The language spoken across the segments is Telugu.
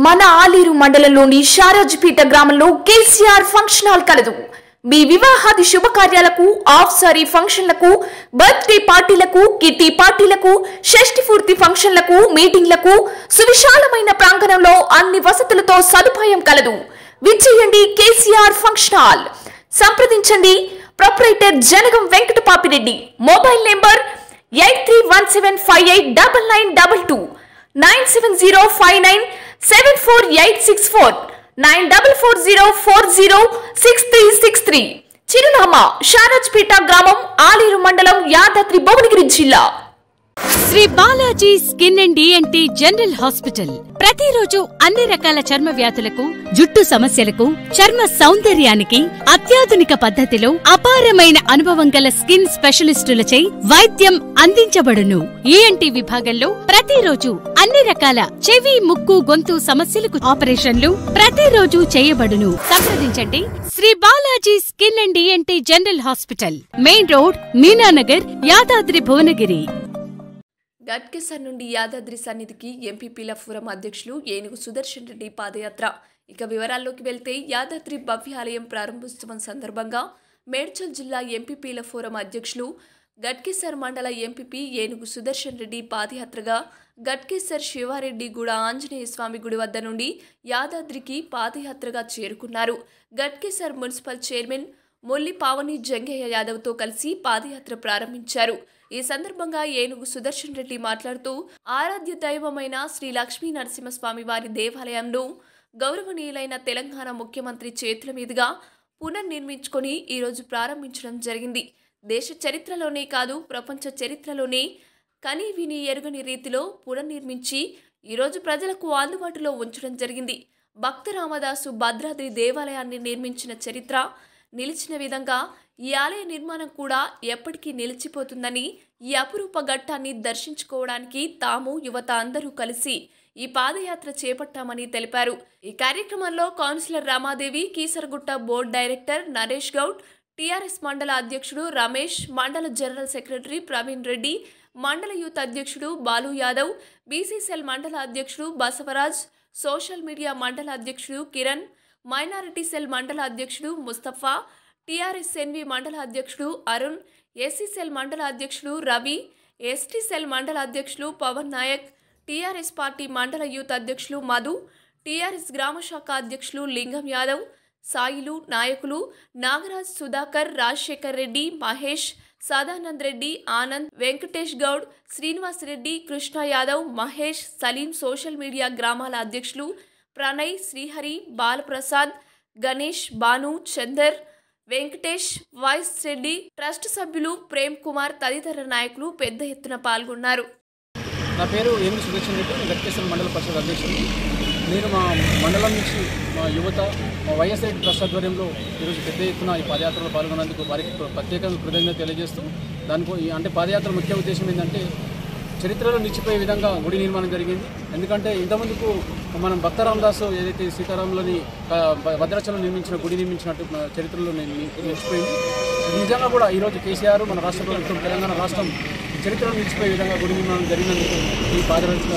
మన ఆలేరు మండలంలోని షారాజ్పేట గ్రామంలో కేసీఆర్ ఫంక్షన్ హాల్ కలదు మీ వివాహాది శుభకార్యాలకు ఆఫ్ సారీ ఫంక్షన్లకు బర్త్డే పార్టీలకు కిట్టి పార్టీలకు షష్ఠి పూర్తి ఫంక్షన్లకు మీటింగ్లకు సువిశాలమైన ప్రాంగణంలో అన్ని వసతులతో సదుపాయం కలదు విచ్చేయండి కేసీఆర్ ఫంక్షన్ హాల్ సంప్రదించండి proprietor Jangam Venkata Papireddy mobile number eight three one seven five eight double nine double two nine seven zero five nine seven four eight six four nine double four zero four zero six three six three చిరునామా షారాజ్పేట గ్రామం ఆలేరు మండలం యాదాద్రి భువనగిరి జిల్లా Shri Balaji skin and ENT general hospital ప్రతిరోజు అన్ని రకాల చర్మ వ్యాధులకు జుట్టు సమస్యలకు చర్మ సౌందర్యానికి అత్యాధునిక పద్ధతిలో అపారమైన అనుభవం గల స్కిన్ స్పెషలిస్టులచే వైద్యం అందించబడును ఈఎన్టీ విభాగంలో ప్రతిరోజు అన్ని రకాల చెవి ముక్కు గొంతు సమస్యలకు ఆపరేషన్లు ప్రతిరోజు చేయబడును సంప్రదించండి Shri Balaji skin and ENT general hospital main road Meenanagar Yadadri Bhuvanagiri Ghatkesar నుండి యాదాద్రి సన్నిధికి ఎంపీపీల ఫోరం అధ్యక్షులు ఏనుగు సుదర్శన్ రెడ్డి పాదయాత్ర ఇక వివరాల్లోకి వెళ్తే యాదాద్రి భవ్యాలయం ప్రారంభోత్సవం సందర్భంగా మేడ్చల్ జిల్లా ఎంపీపీల ఫోరం అధ్యక్షులు గట్కేసర్ మండల ఎంపీపీ ఏనుగు సుదర్శన్ రెడ్డి పాదయాత్రగా గట్కేసర్ శివారెడ్డి గూడ ఆంజనేయ స్వామి గుడి వద్ద నుండి యాదాద్రికి పాదయాత్రగా చేరుకున్నారు గట్కేసర్ మున్సిపల్ చైర్మన్ మొల్లి పావని జంగయ్య యాదవ్తో కలిసి పాదయాత్ర ప్రారంభించారు ఈ సందర్భంగా ఏనుగు సుదర్శన్ రెడ్డి మాట్లాడుతూ ఆరాధ్య దైవమైన శ్రీ లక్ష్మీ నరసింహస్వామి వారి దేవాలయంలో గౌరవనీయులైన తెలంగాణ ముఖ్యమంత్రి చేతుల మీదుగా పునర్నిర్మించుకొని ఈరోజు ప్రారంభించడం జరిగింది దేశ చరిత్రలోనే కాదు ప్రపంచ చరిత్రలోనే కని విని ఎరుగని రీతిలో పునర్నిర్మించి ఈరోజు ప్రజలకు అందుబాటులో ఉంచడం జరిగింది భక్త రామదాసు భద్రాద్రి దేవాలయాన్ని నిర్మించిన చరిత్ర నిలిచిన విధంగా ఈ ఆలయ నిర్మాణం కూడా ఎప్పటికీ నిలిచిపోతుందని ఈ అపురూప ఘట్టాన్ని దర్శించుకోవడానికి తాము యువత అందరూ కలిసి ఈ పాదయాత్ర చేపట్టామని తెలిపారు ఈ కార్యక్రమంలో councillor Ramadevi Keesaragutta board director Naresh Goud TRS మండల అధ్యక్షుడు రమేష్ మండల జనరల్ సెక్రటరీ ప్రవీణ్ రెడ్డి మండల యూత్ అధ్యక్షుడు బాలు యాదవ్ బీసీసీఎల్ మండల అధ్యక్షుడు బసవరాజ్ సోషల్ మీడియా మండల అధ్యక్షుడు కిరణ్ మైనారిటీ సెల్ మండల అధ్యక్షుడు ముస్తఫా టీఆర్ఎస్ ఎన్వి మండల అధ్యక్షుడు అరుణ్ ఎస్సీ సెల్ మండల అధ్యక్షుడు రవి ఎస్టీ సెల్ మండల అధ్యక్షులు పవన్ నాయక్ టీఆర్ఎస్ పార్టీ మండల యూత్ అధ్యక్షులు మధు టీఆర్ఎస్ గ్రామ శాఖ అధ్యక్షులు లింగం యాదవ్ సాయిలు నాయకులు నాగరాజ్ సుధాకర్ రాజశేఖర్ రెడ్డి మహేష్ సదానంద్ రెడ్డి ఆనంద్ వెంకటేష్ గౌడ్ శ్రీనివాస్ రెడ్డి కృష్ణ యాదవ్ మహేష్ సలీం సోషల్ మీడియా గ్రామాల అధ్యక్షులు ప్రణయ్ శ్రీహరి బాలప్రసాద్ గణేష్ భాను చందర్ వెంకటేష్ వైస్ రెడ్డి ట్రస్ట్ సభ్యులు ప్రేమ్ కుమార్ తదితర నాయకులు పెద్ద ఎత్తున పాల్గొన్నారు నా పేరు ఏమి సుదర్శన్ రెడ్డి నేను గట్కేశ్వరం మండల పరిషత్ అధ్యక్షుడు నేను మా మండలం నుంచి మా యువత మా వైఎస్ రెడ్డి ట్రస్ట్ ఆధ్వర్యంలో ఈరోజు పెద్ద ఎత్తున ఈ పాదయాత్రలో పాల్గొన్నందుకు వారికి ప్రత్యేకంగా కృతజ్ఞత తెలియజేస్తూ దానికో ఈ- అంటే పాదయాత్ర ముఖ్య ఉద్దేశం ఏంటంటే చరిత్రలో నిలిచిపోయే విధంగా గుడి నిర్మాణం జరిగింది ఎందుకంటే ఇంతకుముందుకు మనం భక్త రామదాసు ఏదైతే సీతారాంలోని ఆ, భ- భద్రాచలం నిర్మించిన గుడి నిర్మించినట్టు మన చరిత్రలో ని- ని- నిలిచిపోయింది నిజంగా కూడా ఈరోజు కేసీఆర్ మన రాష్ట్ర ప్రభుత్వం తెలంగాణ రాష్ట్రం చరిత్రలో నిలిచిపోయే విధంగా గుడి నిర్మాణం జరిగినందుకు ఈ పాదయాత్ర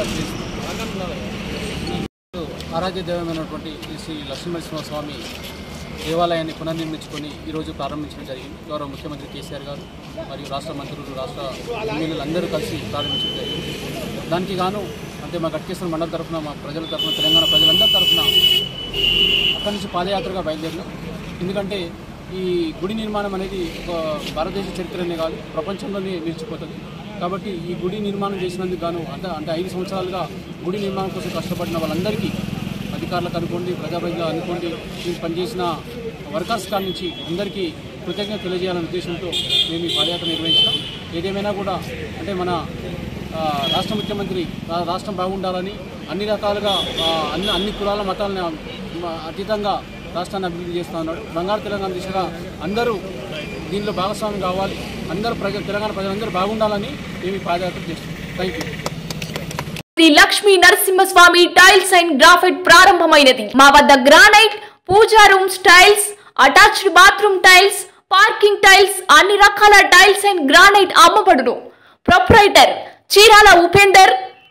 ఆరాధ్య దైవమైనటువంటి ఈ శ్రీ లక్ష్మీనరసింహ స్వామి దేవాలయాన్ని పునర్నిర్మించుకొని ఈరోజు ప్రారంభించడం జరిగింది గౌరవ ముఖ్యమంత్రి కేసీఆర్ గారు మరియు రాష్ట్ర మంత్రులు రాష్ట్ర ఎమ్మెల్యేలు అందరూ కలిసి ప్రారంభించడం జరిగింది దానికి గాను అంటే మా గట్కేశ్వర మండలం తరఫున మా ప్రజల తరఫున తెలంగాణ ప్రజలందరి తరఫున అక్కడి నుంచి పాదయాత్రగా బయలుదేరినాం ఎందుకంటే ఈ గుడి నిర్మాణం అనేది ఒక భారతదేశ చరిత్రనే కాదు ప్రపంచంలోనే నిలిచిపోతుంది కాబట్టి ఈ గుడి నిర్మాణం చేసినందుకు గాను అంత అంటే ఐదు సంవత్సరాలుగా గుడి నిర్మాణం కోసం కష్టపడిన వాళ్ళందరికీ అధికారులకు అనుకోండి ప్రజాప్రతినిధులు అనుకోండి ఈ పనిచేసిన వర్కర్స్ కాడి నుంచి అందరికీ కృతజ్ఞత తెలియజేయాలనే ఉద్దేశంతో మేము ఈ పాదయాత్ర నిర్వహించినాం ఏదేమైనా కూడా అంటే మన ఆ, రాష్ట్ర ముఖ్యమంత్రి రా- రాష్ట్రం బాగుండాలని అన్ని రకాలుగా ఆ, అన్ని అన్ని కులాల మతాలను ఆ, అతీతంగా రాష్ట్రాన్ని అభివృద్ధి చేస్తూ ఉన్నాడు బంగారు తెలంగాణ దిశగా అందరూ దీనిలో భాగస్వామ్యం కావాలి అందరూ ప్రజలు తెలంగాణ ప్రజలందరూ బాగుండాలని మేము ఈ పాదయాత్ర చేస్తున్నాం thank you Shri Lakshmi Narasimhaswamy tiles and graphite ప్రారంభమైనది మా వద్ద granite puja room tiles attached bathroom tiles parking tiles అన్ని రకాల టైల్స్ అండ్ గ్రానైట్ అమ్మబడును ప్రొప్రైటర్ చీరాల ఉపేందర్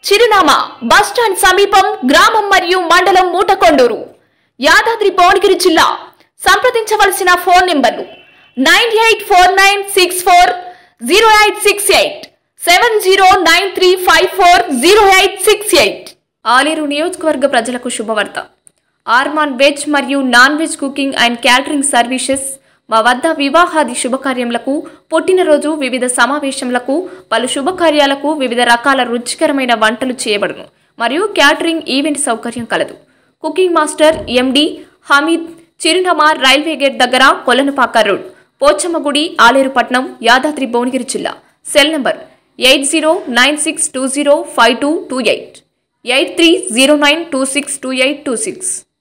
చిరునామా బస్టాండ్ సమీపం గ్రామం మరియు మండలం మూటకొండూరు యాదాద్రి భువనగిరి జిల్లా సంప్రదించవలసిన ఫోన్ నెంబర్లు nine eight four nine six four zero eight six eight seven zero nine three five four zero eight six eight Aleru నియోజకవర్గ ప్రజలకు శుభవార్త ఆర్మాన్ వెజ్ మరియు non veg cooking and catering services మా వద్ద వివాహాది శుభకార్యములకు పుట్టినరోజు వివిధ సమావేశములకు పలు శుభకార్యాలకు వివిధ రకాల రుచికరమైన వంటలు చేయబడును మరియు క్యాటరింగ్ ఈవెంట్ సౌకర్యం కలదు కుకింగ్ మాస్టర్ ఎండి హమీద్ చిరునామా రైల్వే గేట్ దగ్గర కొలనుపాక రోడ్ పోచమ్మగుడి ఆలేరుపట్నం యాదాద్రి భువనగిరి జిల్లా cell number eight zero nine six two zero five two two eight eight three zero nine two six two eight two six